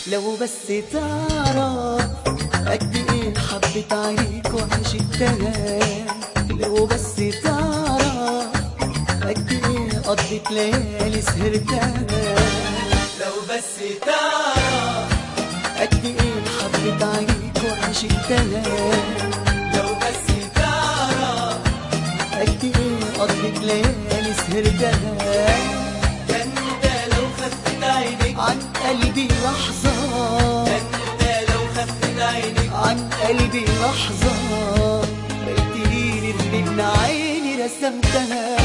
لو بس تعرف قد ايه حبيت عليك وعشقتها لو بس تعرف قد ايه قضيت ليالي سهرتها لو بس تعرف قد ايه حبيت عليك وعشقتها لو بس تعرف قد ايه قضيت ليالي سهرتها ده انت لو خفت عينيك عن قلبي لحظة ده انت لو خفت عينيك عن قلبي لحظة بقيتيلي من عيني رسمتها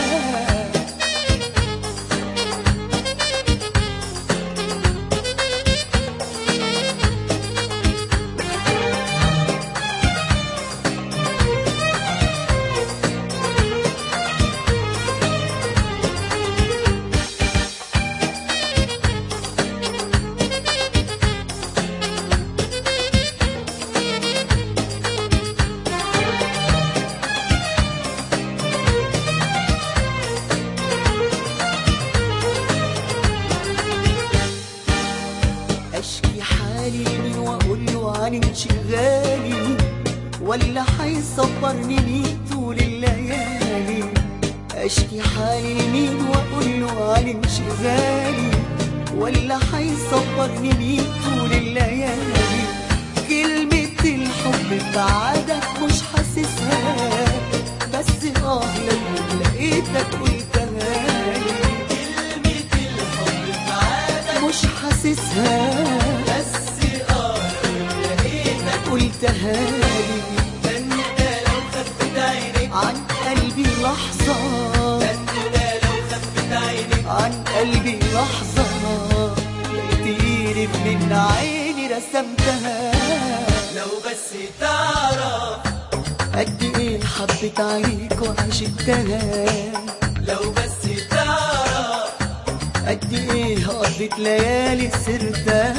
اشكي حالي لمين واقول له عن انشغالي ولا حيصبرني مين طول الليالي اشكي حالي لمين واقول له عن انشغالي ولا حيصبرني مين طول الليالي كلمة الحب بعدك مش حاسسها بس اه لو لقيتك قلتها لي كلمة الحب بعدك مش حاسسها بس اه لو لقيتك قلتها لي ده انت لو خفت عينيك عن قلبي لحظة ده انت لو خفت عينيك عن قلبي لحظة لقيتيني من عيني رسمتها لو بس تعرف قد ايه حبيت عليك وعشقتها لو بس تعرف قد ايه قضيت ليالي سرتها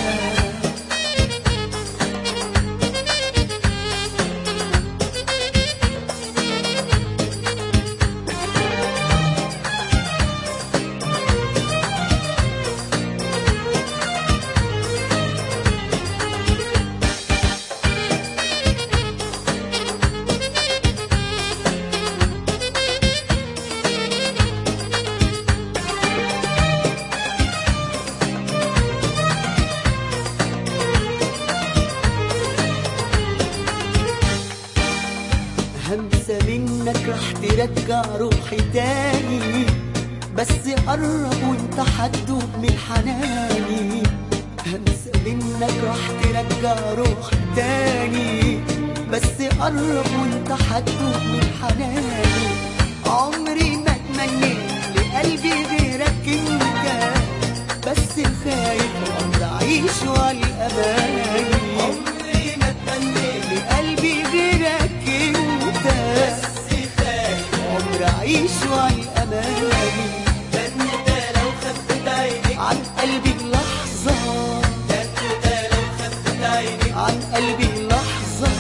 همسة منك رح ترجع روحي تاني بس قرب وانت حتدوب من حناني همسة منك رح ترجع روحي تاني بس قرب وانت حتدوب من حناني عمري ما اتمنيت لقلبي غيرك انت بس خايف عمري اعيش على الاماني عمري ما اتمنيت لقلبي غيرك انت بس خايف عمر اعيش على الاماني ده انت لو خفت عينيك عن قلبي لحظة ده انت لو خفت عينيك عن قلبي لحظة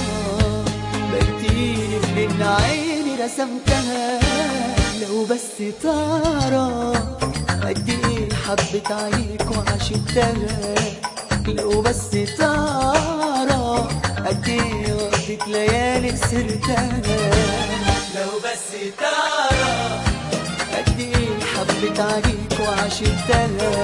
بقيتيلي من عيني رسمتها لو بس تعرف قد ايه حبيت عليك وعشقتها لو بس تعرف قد ايه قضيت ليالي سرتها لو بس تعرف قد ايه حبيت عليك وعشقتها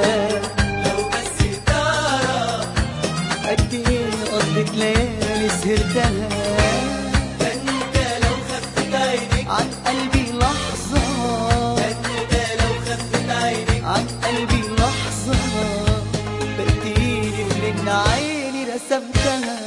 لو بس تعرف قد ايه قضيت ليالي سهرتها ده انت لو خفت عينيك عن قلبي لحظة ده انت لو خفت عينيك عن قلبي لحظة بقيتيلي من عيني رسمتها